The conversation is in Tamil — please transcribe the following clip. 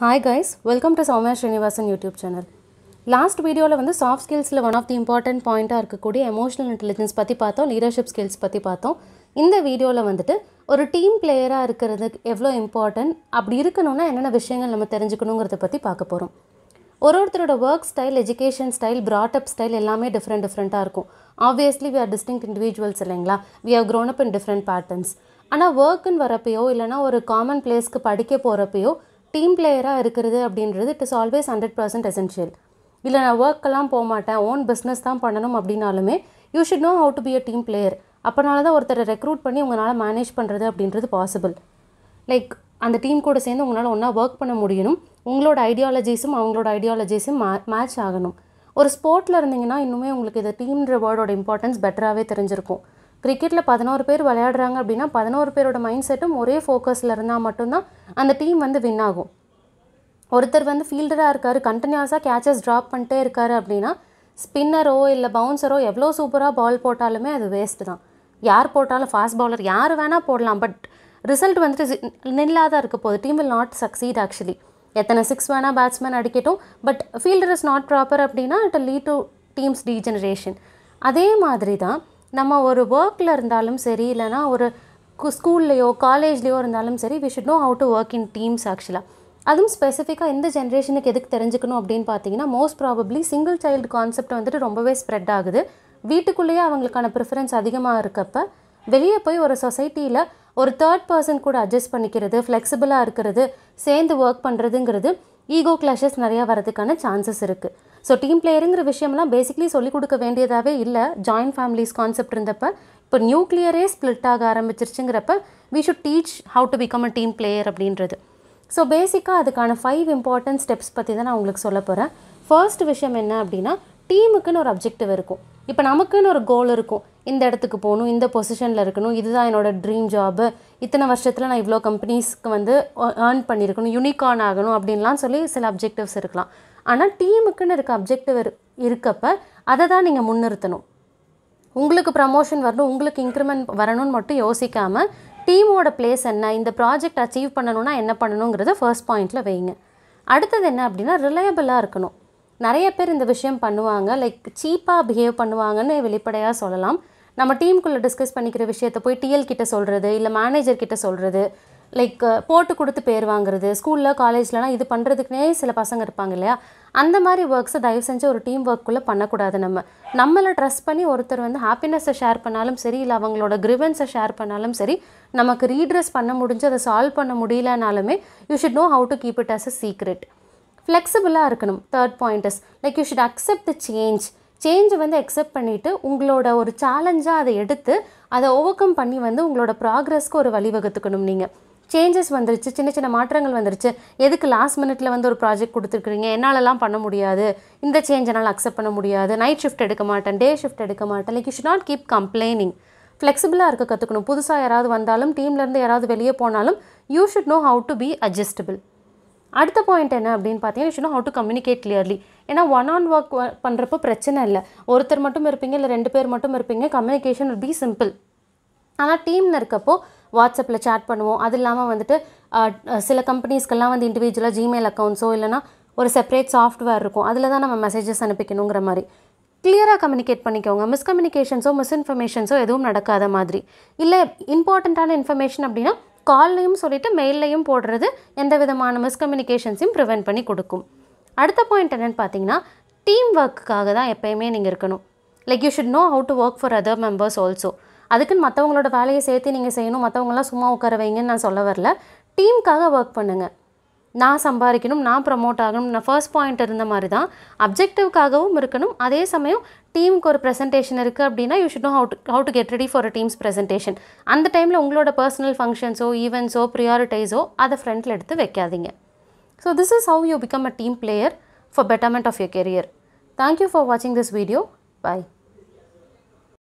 hi guys welcome to Soumya Srinivasan YouTube channel last வீடியோவில் வந்து சாஃப்ட் ஸ்கில்ஸில் ஒன் ஆஃப் தி இம்பார்ட்டன்ட் பாயிண்ட்டாக இருக்கக்கூடிய எமோஷனல் இன்டெலிஜென்ஸ் பற்றி பார்த்தோம் லீடர்ஷிப் ஸ்கில்ஸ் பற்றி பார்த்தோம் இந்த வீடியோவில் வந்துட்டு ஒரு டீம் பிளேயராக இருக்கிறது எவ்வளோ இம்பார்ட்டன்ட் அப்படி இருக்கணும்னா என்னென்ன விஷயங்கள் நம்ம தெரிஞ்சுக்கணுங்கிறத பற்றி பார்க்க போகிறோம் ஒரு ஒருத்தரோட work style education style brought up style எல்லாமே டிஃப்ரெண்ட் டிஃப்ரெண்ட்டாக இருக்கும் obviously we are distinct individuals இல்லைங்களா we have grown up in different patterns ஆனால் ஒர்க்குன்னு வரப்பையோ இல்லைனா ஒரு காமன் பிளேஸ்க்கு படிக்க போகிறப்பையோ டீம் பிளேயராக இருக்கிறது அப்படின்றது it is always hundred percent essential இல்லை நான் ஒர்க்கெல்லாம் போக மாட்டேன் ஓன் பிஸ்னஸ் தான் பண்ணணும் அப்படின்னாலுமே you should know how to be a team player அப்போனால தான் ஒருத்தரை ரெக்ரூட் பண்ணி உங்களால் மேனேஜ் பண்ணுறது அப்படின்றது பாசிபிள் லைக் அந்த டீம் கூட சேர்ந்து உங்களால் ஒன்றா ஒர்க் பண்ண முடியணும் உங்களோட ஐடியாலஜிஸும் அவங்களோட ஐடியாலஜிஸும் மே மேட்ச் ஆகணும் ஒரு ஸ்போர்ட்டில் இருந்தீங்கன்னா இன்னுமே உங்களுக்கு இந்த டீம்ன்ற வேர்டோட இம்பார்ட்டன்ஸ் பெட்டராகவே தெரிஞ்சிருக்கும் கிரிக்கெட்டில் பதினோரு பேர் விளையாடுறாங்க அப்படின்னா பதினோரு பேரோட மைண்ட் செட்டும் ஒரே ஃபோக்கஸில் இருந்தால் மட்டும்தான் அந்த டீம் வந்து வின் ஆகும் ஒருத்தர் வந்து ஃபீல்டராக இருக்கார் கண்டினியூஸாக கேச்சஸ் ட்ராப் பண்ணிட்டே இருக்காரு அப்படின்னா ஸ்பின்னரோ இல்லை பவுன்சரோ எவ்வளோ சூப்பராக பால் போட்டாலுமே அது வேஸ்ட்டு தான் யார் போட்டாலும் ஃபாஸ்ட் பவுலர் யார் வேணால் போடலாம் பட் ரிசல்ட் வந்துட்டு நில்லாக தான் இருக்க போகுது team will not succeed actually எத்தனை சிக்ஸ் வேணால் பேட்ஸ்மேன் அடிக்கட்டும் but fielder is not proper அப்படின்னா it lead to teams degeneration அதே மாதிரி தான் நம்ம ஒரு ஒர்க்கில் இருந்தாலும் சரி இல்லைனா ஒரு ஸ்கூல்லையோ காலேஜ்லேயோ இருந்தாலும் சரி we should know how to work in teams ஆக்சுவலாக அதுவும் ஸ்பெசிஃபிக்காக இந்த ஜென்ரேஷனுக்கு எதுக்கு தெரிஞ்சுக்கணும் அப்படின்னு பார்த்தீங்கன்னா most probably single child concept வந்துட்டு ரொம்பவே ஸ்ப்ரெட் ஆகுது வீட்டுக்குள்ளேயே அவங்களுக்கான ப்ரிஃபரன்ஸ் அதிகமாக இருக்கப்ப வெளியே போய் ஒரு சொசைட்டியில் ஒரு தேர்ட் பர்சன் கூட அட்ஜஸ்ட் பண்ணிக்கிறது ஃப்ளெக்சிபிளாக இருக்கிறது சேர்ந்து ஒர்க் பண்ணுறதுங்கிறது ஈகோ கிளாஷஸ் நிறையா வரதுக்கான சான்சஸ் இருக்குது ஸோ டீம் பிளேயருங்கிற விஷயம்லாம் பேசிக்லி சொல்லிக் கொடுக்க வேண்டியதாகவே இல்லை ஜாயின்ட் ஃபேமிலிஸ் கான்செப்ட் இருந்தப்ப இப்போ நியூக்ளியரே ஸ்ப்ளிட் ஆக ஆரம்பிச்சிருச்சுங்கிறப்ப we should teach how to become a team player அப்படின்றது ஸோ பேசிக்காக அதுக்கான ஃபைவ் இம்பார்ட்டன்ட் ஸ்டெப்ஸ் பற்றி தான் நான் உங்களுக்கு சொல்ல போகிறேன் ஃபர்ஸ்ட் விஷயம் என்ன அப்படின்னா டீமுக்குன்னு ஒரு அப்ஜெக்டிவ் இருக்கும் இப்போ நமக்குன்னு ஒரு கோல் இருக்கும் இந்த இடத்துக்கு போகணும் இந்த பொசிஷனில் இருக்கணும் இதுதான் என்னோட ட்ரீம் ஜாபு இத்தனை வருஷத்தில் நான் இவ்வளோ கம்பெனிஸ்க்கு வந்து ஏர்ன் பண்ணியிருக்கணும் யூனிகார்ன் ஆகணும் அப்படின்லாம் சொல்லி சில அப்ஜெக்டிவ்ஸ் இருக்கலாம் ஆனால் டீமுக்குன்னு இருக்க அப்ஜெக்டிவ் இருக்கப்ப அதை தான் நீங்கள் முன்னிறுத்தணும் உங்களுக்கு ப்ரமோஷன் வரணும் உங்களுக்கு இன்க்ரிமெண்ட் வரணும்னு மட்டும் யோசிக்காமல் டீமோட பிளேஸ் என்ன இந்த ப்ராஜெக்ட் அச்சீவ் பண்ணணும்னா என்ன பண்ணணுங்கிறத ஃபர்ஸ்ட் பாயிண்டில் வைங்க அடுத்தது என்ன அப்படின்னா ரிலையபிளாக இருக்கணும் நிறைய பேர் இந்த விஷயம் பண்ணுவாங்க லைக் சீப்பாக பிஹேவ் பண்ணுவாங்கன்னு வெளிப்படையாக சொல்லலாம் நம்ம டீமுக்குள்ளே டிஸ்கஸ் பண்ணிக்கிற விஷயத்த போய் டிஎல் கிட்ட சொல்கிறது இல்லை மேனேஜர் கிட்ட சொல்கிறது லைக் போட்டு கொடுத்து பேர் வாங்குறது ஸ்கூலில் காலேஜ்லலாம் இது பண்ணுறதுக்குனே சில பசங்க இருப்பாங்க இல்லையா அந்த மாதிரி ஒர்க்ஸை தயவு செஞ்சு ஒரு டீம் ஒர்க்குள்ளே பண்ணக்கூடாது நம்ம நம்மளை ட்ரஸ்ட் பண்ணி ஒருத்தர் வந்து ஹாப்பினஸை ஷேர் பண்ணாலும் சரி இல்லை அவங்களோட கிரிவன்ஸை ஷேர் பண்ணாலும் சரி நமக்கு ரீட்ரெஸ் பண்ண முடிஞ்சு அதை சால்வ் பண்ண முடியலனாலுமே you should know how to keep it as a secret ஃப்ளெக்சிபிளாக இருக்கணும் third point is like you should accept the change சேஞ்சை வந்து அக்செப்ட் பண்ணிவிட்டு உங்களோட ஒரு சேலஞ்சாக அதை எடுத்து அதை ஓவர் கம் பண்ணி வந்து உங்களோட ப்ராக்ரஸ்க்கு ஒரு வழிவகுத்துக்கணும் நீங்கள் சேஞ்சஸ் வந்துருச்சு சின்ன சின்ன மாற்றங்கள் வந்துருச்சு எதுக்கு லாஸ்ட் மினிட்ல வந்து ஒரு ப்ராஜெக்ட் கொடுத்துருக்குறீங்க என்னாலலாம் பண்ண முடியாது இந்த சேஞ்ச் என்னால் அக்செப்ட் பண்ண முடியாது நைட் ஷிஃப்ட் எடுக்க மாட்டேன் டே ஷிஃப்ட் எடுக்க மாட்டேன் like you should not keep complaining ஃப்ளெக்சிபிளாக இருக்க கற்றுக்கணும் புதுசாக யாராவது வந்தாலும் டீம்லேருந்து யாராவது வெளியே போனாலும் you should know how to be adjustable அடுத்த பாயிண்ட் என்ன அப்படின்னு பார்த்தீங்கன்னா you know how to communicate clearly ஏன்னா ஒன் ஆன் ஒர்க் பண்ணுறப்போ பிரச்சனை இல்லை ஒருத்தர் மட்டும் இருப்பீங்க இல்லை ரெண்டு பேர் மட்டும் இருப்பீங்க கம்யூனிகேஷன் பி சிம்பிள் ஆனால் டீம்னு இருக்கப்போ வாட்ஸ்அப்பில் சேட் பண்ணுவோம் அது இல்லாமல் வந்துட்டு சில கம்பெனிஸ்க்கெல்லாம் வந்து இண்டிவிஜுவலாக ஜிமெயில் அக்கௌண்ட்ஸோ இல்லைனா ஒரு செப்பரேட் சாஃப்ட்வேர் இருக்கும் அதில் தான் நம்ம மெசேஜஸ் அனுப்பிக்கணுங்கிற மாதிரி கிளியராக கம்யூனிகேட் பண்ணிக்கோங்க மிஸ்கம்யூனிகேஷன்ஸோ மிஸ்இன்ஃபர்மேஷன்ஸோ எதுவும் நடக்காத மாதிரி இல்லை இம்பார்ட்டண்ட்டான இன்ஃபர்மேஷன் அப்படின்னா கால்லையும் சொல்லிவிட்டு மெயில்லையும் போடுறது எந்த விதமான மிஸ்கம்யூனிகேஷன்ஸையும் ப்ரிவெண்ட் பண்ணி கொடுக்கும் அடுத்த பாயிண்ட் என்னென்னு பார்த்தீங்கன்னா டீம் ஒர்க்குக்காக தான் எப்போயுமே நீங்கள் இருக்கணும் like you should know how to work for other members also அதுக்குன்னு மற்றவங்களோட வேலையை சேர்த்து நீங்கள் செய்யணும் மற்றவங்களாம் சும்மா உட்கார வைங்கன்னு நான் சொல்ல வரல டீமுக்காக ஒர்க் பண்ணுங்கள் நான் சம்பாதிக்கணும் நான் ப்ரமோட் ஆகணும் நான் ஃபர்ஸ்ட் பாயிண்ட் இருந்த மாதிரி தான் அப்ஜெக்டிவ்காகவும் இருக்கணும் அதே சமயம் டீமுக்கு ஒரு ப்ரெசன்டேஷன் இருக்குது அப்படின்னா you should know how to how to get ready for a teams presentation அந்த டைமில் உங்களோட பர்சனல் ஃபங்க்ஷன்ஸோ ஈவெண்ட்ஸோ ப்ரியாரிட்டைஸோ அதை ஃப்ரண்ட்டில் எடுத்து வைக்காதீங்க so this is how you become a team player for betterment of your career thank you for வாட்சிங் திஸ் வீடியோ பாய்